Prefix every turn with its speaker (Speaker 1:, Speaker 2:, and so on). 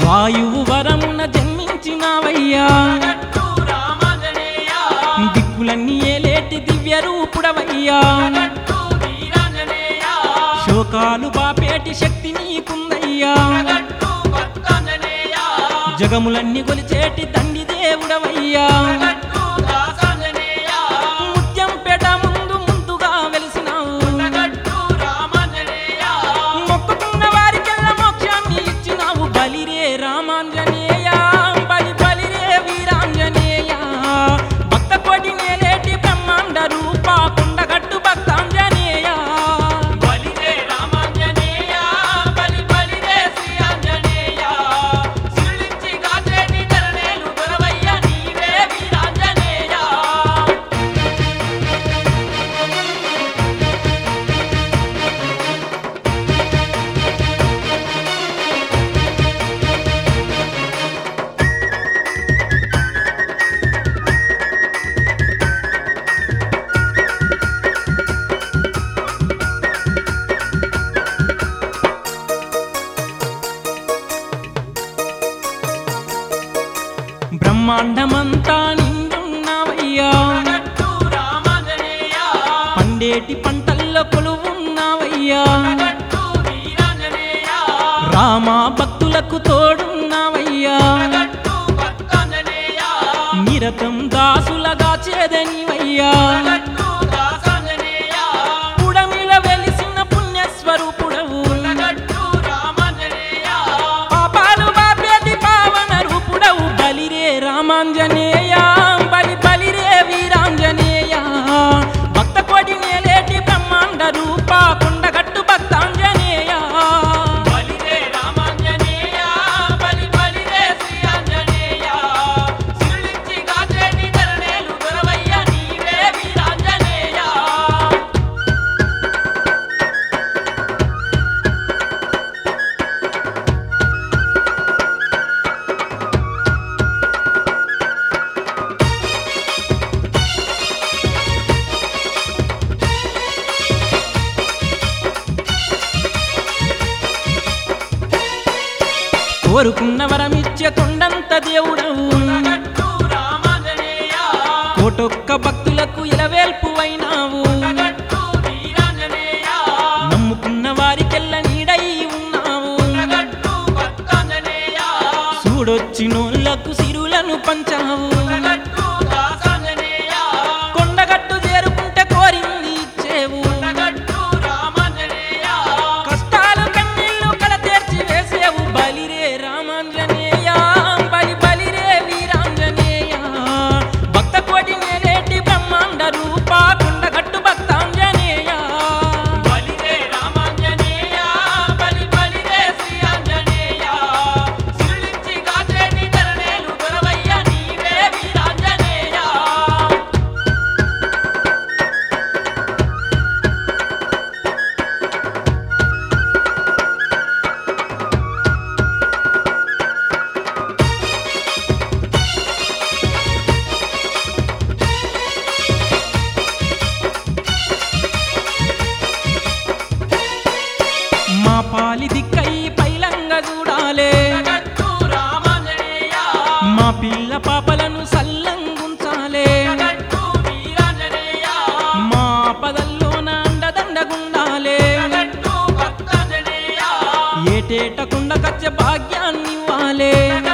Speaker 1: వాయువు వరమున జన్మించినావయ్యా
Speaker 2: గట్టు రామాంజనేయ
Speaker 1: దిక్కులన్నీ ఏలేటి దివ్య రూపుడవయ్యా
Speaker 2: గట్టు వీరాంజనేయ
Speaker 1: శోకాలు బాపేటి శక్తి నీకుందయ్యా
Speaker 2: గట్టు భక్తాంజనేయ
Speaker 1: జగములన్నీ కొలిచేటి దండి దేవుడవయ్యా
Speaker 2: గట్టు దాసాంజనేయ
Speaker 1: ముత్యంపేట ముందు ముందుగా వెలిసినావు
Speaker 2: గట్టు రామాంజనేయ
Speaker 1: మొక్కుకున్న వారికెల్ల మోక్షాన్ని ఇచ్చినావు బలిరే రామాంజనేయ బలి బలిరే వీరాంజనేయ భక్త కోటి నేలేటి బ్రహ్మాండ రూప కొండగట్టు భక్తాంజనేయ
Speaker 2: బలిరే రామాంజనేయ బలి బలిరే శ్రీ ఆంజనేయ సిరులిచ్చి గాచేటి ధరణేలు దొరవయ్య నీవే వీరాంజనేయ
Speaker 1: బ్రహ్మాండమంతా నిండున్నావయ్యా
Speaker 2: గట్టు రామాంజనేయ
Speaker 1: పండేటి పంటల్లో కొలువున్నావయ్యా
Speaker 2: గట్టు వీరాంజనేయ
Speaker 1: రామ భక్తులకు తోడున్నావయ్యా
Speaker 2: గట్టు భక్తాంజనేయ
Speaker 1: నిరతం దాసులగా చేదనివయ్యా
Speaker 2: గట్టు దాసాంజనేయ
Speaker 1: పుడమిల వెలిసిన పుణ్యస్వరూపుడవు
Speaker 2: గట్టు రామాంజనేయ
Speaker 1: పాపాలు బాపేటి పావన రూపుడవు బలిరే రామాంజనేయ బలి బలిరే వీరాంజనేయ భక్త కోటి నేలేటి బ్రహ్మాండ రూప కొండగట్టు భక్తాంజనేయ
Speaker 2: బలిరే రామాంజనేయ బలి బలిరే శ్రీ ఆంజనేయ సిరులిచ్చి గాచేటి ధరణేలు దొరవయ్య నీవే వీరాంజనేయ
Speaker 1: కోరుకున్న వరమిచ్చే కొండంత దేవుడవు
Speaker 2: గట్టు రామాంజనేయ
Speaker 1: కోటొక్క భక్తులకు ఇలవేల్పు అయినావు
Speaker 2: గట్టు వీరాంజనేయ
Speaker 1: నమ్ముకున్న వారికెల్ల నీడై ఉన్నావు
Speaker 2: గట్టు భక్తాంజనేయ
Speaker 1: చూడొచ్చినోళ్లకు సిరులను పంచావు
Speaker 2: గట్టు దాసాంజనేయ
Speaker 1: కొండగట్టు చేరుకుంటే కోరింది ఇచ్చేవు
Speaker 2: గట్టు రామాంజనేయ
Speaker 1: కష్టాలు కన్నీళ్లు కల తీర్చి వేసేవు బలిరే రామాంజనేయ బలి బలిరే వీరాంజనేయ భక్త కోటి నేలేటి బ్రహ్మాండ రూప కొండగట్టు భక్తాంజనేయ
Speaker 2: బలిరే రామాంజనేయ బలి బలిరే శ్రీ ఆంజనేయ సిరులిచ్చి గాచేటి ధరణేలు దొరవయ్య నీవే వీరాంజనేయ
Speaker 1: మా పాలి దిక్కై పైలంగా చూడాలే
Speaker 2: గట్టు రామాంజనేయ
Speaker 1: మా పిల్ల పాపలను సల్లంగుంచాలే
Speaker 2: గట్టు వీరాంజనేయ
Speaker 1: మా పదల్లోన అండదండగుండాలే
Speaker 2: గట్టు భక్తాంజనేయ
Speaker 1: ఏటేట కుండకచ్చ భాగ్యాన్నివ్వాలే